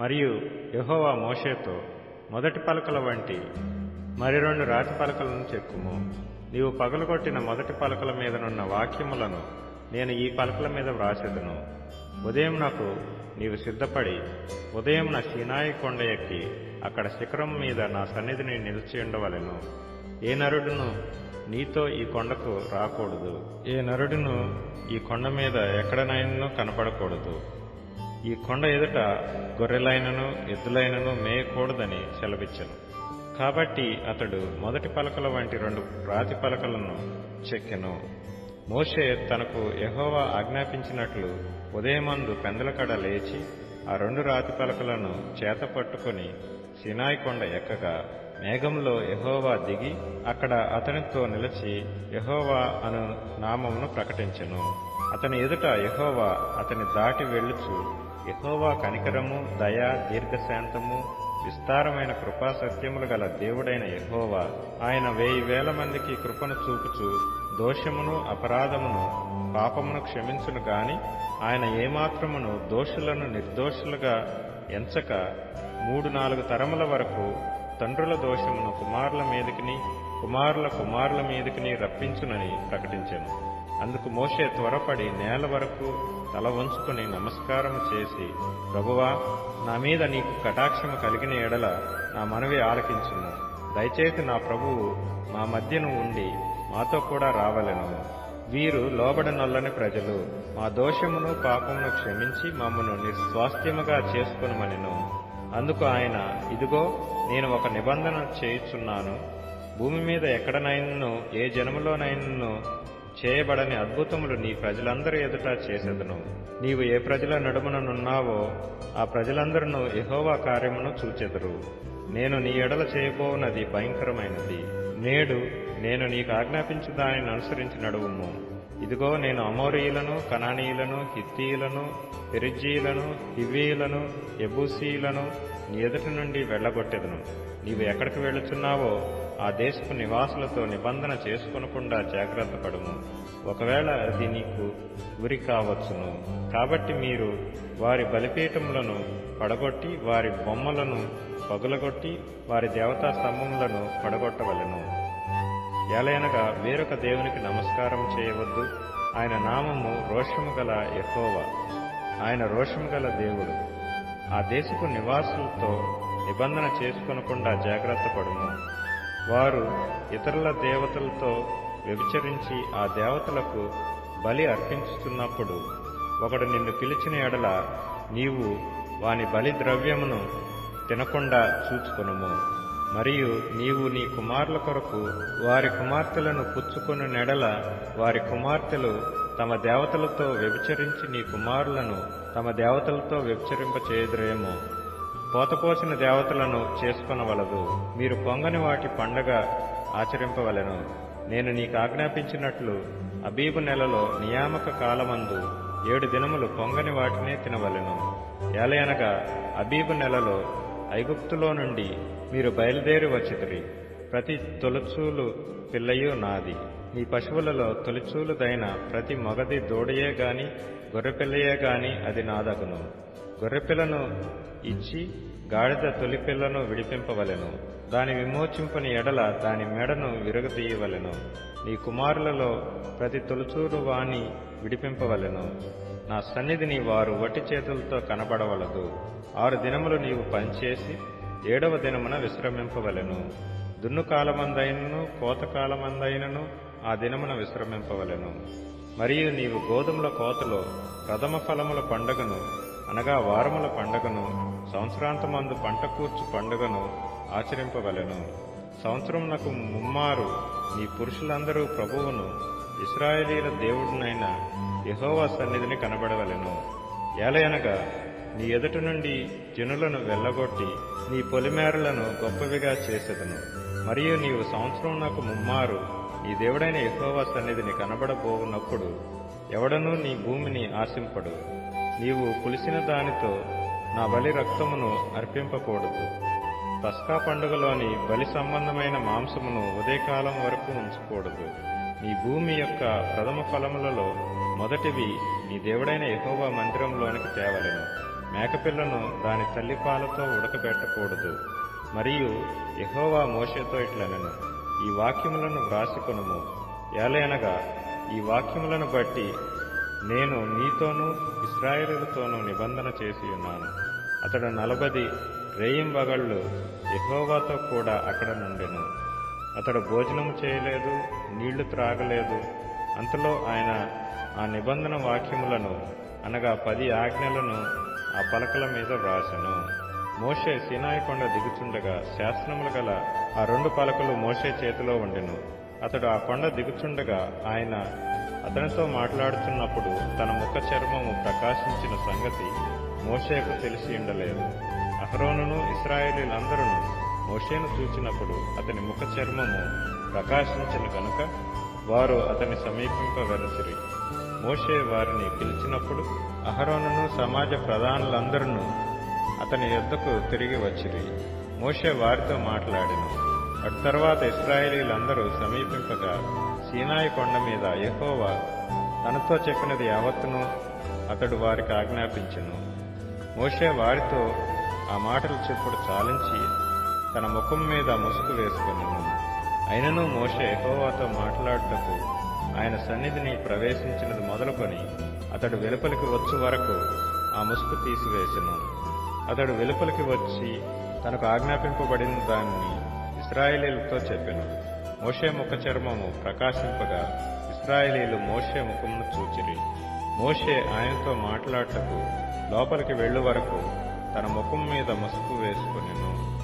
మరియు యెహోవా మోషేతో మొదటి పలకల వంటి మరి రెండు రాతి పలకలను చెక్కుము నీవు పగలగొట్టిన మొదటి పలకల మీదనున్న వాక్యములను నేను ఈ పలకల మీద వ్రాసెదను ఉదయం నాకు నీవు సిద్ధపడి ఉదయం నా సీనాయి కొండ ఎక్కి అక్కడ శిఖరం మీద నా సన్నిధిని నిలిచి ఉండవలెను ఏ నరుడును నీతో ఈ కొండకు రాకూడదు ఏ నరుడును ఈ కొండ మీద ఎక్కడనైనా కనపడకూడదు ఈ కొండ ఎదుట గొర్రెలైనను ఎద్దులైనను మేయకూడదని సెలవిచ్చను కాబట్టి అతడు మొదటి పలకల వంటి రెండు రాతి పలకలను చెక్కెను మోషే తనకు యెహోవా ఆజ్ఞాపించినట్లు ఉదయమందు పెందలకడ లేచి ఆ రెండు రాతి పలకలను చేత పట్టుకుని సినాయి కొండ ఎక్కగా మేఘంలో యెహోవా దిగి అక్కడ అతనితో నిలిచి యెహోవా అను నామమును ప్రకటించెను అతని ఎదుట యెహోవా అతని దాటి వెళ్ళుచు యెహోవా కనికరము దయ దీర్ఘశాంతము విస్తారమైన కృపా సత్యములు గల దేవుడైన యెహోవా ఆయన వెయ్యి వేల మందికి కృపను చూపుచు దోషమును అపరాధమును పాపమును క్షమించును గాని ఆయన ఏమాత్రమును దోషులను నిర్దోషులుగా ఎంచక మూడు నాలుగు తరముల వరకు తండ్రుల దోషమును కుమారుల మీదకిని కుమారుల కుమారుల మీదకిని రప్పించునని ప్రకటించాను అందుకు మోషే త్వరపడి నేల వరకు తల వంచుకుని నమస్కారం చేసి ప్రభువా నా మీద నీకు కటాక్షము కలిగిన ఎడల నా మనవి ఆలకించును దయచేసి నా ప్రభువు మా మధ్యను ఉండి మాతో కూడా రావలెను వీరు లోబడనొల్లని ప్రజలు మా దోషమును పాపమును క్షమించి మమ్మను నిస్వాస్థ్యముగా చేసుకునమనెను అందుకు ఆయన ఇదిగో నేను ఒక నిబంధన చేయుచున్నాను భూమి మీద ఎక్కడనైనను ఏ జనములోనైనను చేయబడని అద్భుతములు నీ ప్రజలందరి ఎదుట చేసేదను నీవు ఏ ప్రజల నడుముననున్నావో ఆ ప్రజలందరూ యెహోవా కార్యమును చూచెదరు నేను నీ ఎడల చేయబోనది భయంకరమైనది నేడు నేను నీకు ఆజ్ఞాపించు దానిని అనుసరించి నడువుము ఇదిగో నేను అమోరీయులను కనానీయులను హిత్తీయులను పెరిజ్జీయులను హివీయులను ఎబూసీయులను నీ ఎదుటి నుండి వెళ్ళగొట్టెదను నీవు ఎక్కడికి వెళుచున్నావో ఆ దేశపు నివాసులతో నిబంధన చేసుకొనకుండా జాగ్రత్త పడుము ఒకవేళ అది నీకు గురి కావచ్చును కాబట్టి మీరు వారి బలిపీఠములను పడగొట్టి వారి బొమ్మలను పగులగొట్టి వారి దేవతా స్తంభములను పడగొట్టవలెను ఎలయనగా వేరొక దేవునికి నమస్కారం చేయవద్దు ఆయన నామము రోషము గల యెహోవా ఆయన రోషము గల దేవుడు ఆ దేశపు నివాసులతో నిబంధన చేసుకొనకుండా జాగ్రత్త పడుము వారు ఇతరుల దేవతలతో వ్యభిచరించి ఆ దేవతలకు బలి అర్పించుతున్నప్పుడు ఒకడు నిన్ను పిలిచిన ఎడల నీవు వాని బలి ద్రవ్యమును తినకుండా చూచుకొనుము మరియు నీవు నీ కుమారుల కొరకు వారి కుమార్తెలను పుచ్చుకొని నెడల వారి కుమార్తెలు తమ దేవతలతో వ్యభిచరించి నీ కుమారులను తమ దేవతలతో వ్యభిచరింప చేయదురేమో పోతపోసిన దేవతలను చేసుకొనవలదు మీరు పొంగని వాటి పండగ ఆచరింపవలెను నేను నీకు ఆజ్ఞాపించినట్లు అబీబు నెలలో నియామక కాలమందు ఏడు దినములు పొంగని వాటినే తినవలెను ఏలయనగా అబీబు నెలలో ఐగుప్తులో నుండి మీరు బయలుదేరి వచ్చిదిరి ప్రతి తొలచూలు పిల్లయు నాది నీ పశువులలో తొలిచూలుదైన ప్రతి మగది దూడయే గాని గొర్రెపిల్లయే గాని అది నాదగును గొర్రెపిల్లను ఇచ్చి గాడిద తొలిపిల్లను విడిపింపవలెను దాని విమోచింపని ఎడల దాని మెడను విరగదీయవలెను నీ కుమారులలో ప్రతి తొలుచూరు వాణి విడిపింపవలెను నా సన్నిధిని వారు వట్టి చేతులతో కనబడవలదు ఆరు దినములు నీవు పనిచేసి ఏడవ దినమున విశ్రమింపవలెను దున్ను కాలమందైనను కోత కాలమందైనను ఆ దినమున విశ్రమింపవలెను మరియు నీవు గోధుమల కోతలో ప్రథమ ఫలముల పండగను అనగా వారముల పండగను సంవత్సరాంతమందు పంట కూర్చు పండుగను ఆచరింపవలెను సంవత్సరమునకు ముమ్మారు నీ పురుషులందరూ ప్రభువును ఇస్రాయేలీల దేవుడునైన యెహోవా సన్నిధిని కనబడవలెను ఏలయనగా నీ ఎదుట నుండి జనులను వెళ్ళగొట్టి నీ పొలిమేరలను గొప్పవిగా చేసేదను మరియు నీవు సంవత్సరమునకు ముమ్మారు నీ దేవుడైన యెహోవా సన్నిధిని కనబడబోవునప్పుడు ఎవడనూ నీ భూమిని ఆశింపడు నీవు పులిసిన దానితో నా బలి రక్తమును అర్పింపకూడదు పస్కా పండుగలోని బలి సంబంధమైన మాంసమును ఉదయకాలం వరకు ఉంచకూడదు నీ భూమి యొక్క ప్రథమ ఫలములలో మొదటివి నీ దేవుడైన యెహోవా మందిరంలోనికి తేవలెను మేకపిల్లను దాని తల్లిపాలతో ఉడకబెట్టకూడదు మరియు యెహోవా మోషేతో ఇట్లనెను ఈ వాక్యములను వ్రాసికొనుము ఏలయనగా ఈ వాక్యములను బట్టి నేను నీతోనూ ఇస్రాయేలులతోనూ నిబంధన చేసి ఉన్నాను అతడు నలబది రేయింబగళ్ళు యెహోవాతో కూడా అక్కడ నుండెను అతడు భోజనం చేయలేదు నీళ్లు త్రాగలేదు అంతలో ఆయన ఆ నిబంధన వాక్యములను అనగా పది ఆజ్ఞలను ఆ పలకల మీద వ్రాసెను మోషే సీనాయి కొండ దిగుచుండగా శాసనములు గల ఆ రెండు పలకలు మోషే చేతిలో ఉండెను అతడు ఆ కొండ దిగుచుండగా ఆయన అతనితో మాట్లాడుతున్నప్పుడు తన ముఖ చర్మము ప్రకాశించిన సంగతి మోషేకు తెలిసి ఉండలేదు అహరోనును ఇస్రాయేలీలందరూ మోషేను చూచినప్పుడు అతని ముఖ చర్మము ప్రకాశించిన కనుక వారు అతని సమీపింపవెలసిరి మోషే వారిని పిలిచినప్పుడు అహరోనును సమాజ ప్రధానులందరూ అతని యొద్దకు తిరిగి వచ్చిరి మోషే వారితో మాట్లాడెను అటు తర్వాత ఇస్రాయేలీలందరూ సమీపింపగా సీనాయి కొండ మీద యెహోవా తనతో చెప్పినది యావత్తును అతడు వారికి ఆజ్ఞాపించెను మోషే వారితో ఆ మాటలు చెప్పుడు చాలించి తన ముఖం మీద ముసుగు వేసుకొనెను అయినను మోషే యెహోవాతో మాట్లాడుటకు ఆయన సన్నిధిని ప్రవేశించినది మొదలుకొని అతడు వెలుపలికి వచ్చు వరకు ఆ ముసుగు తీసివేసెను అతడు వెలుపలికి వచ్చి తనకు ఆజ్ఞాపింపబడిన దాన్ని ఇస్రాయేలీలతో చెప్పెను మోషే ముఖ చర్మము ప్రకాశింపగా ఇస్రాయేలీలు మోషే ముఖమును చూచిరి మోషే ఆయనతో మాట్లాడటకు లోపలికి వెళ్ళు వరకు తన ముఖం మీద ముసుగు వేసుకొనెను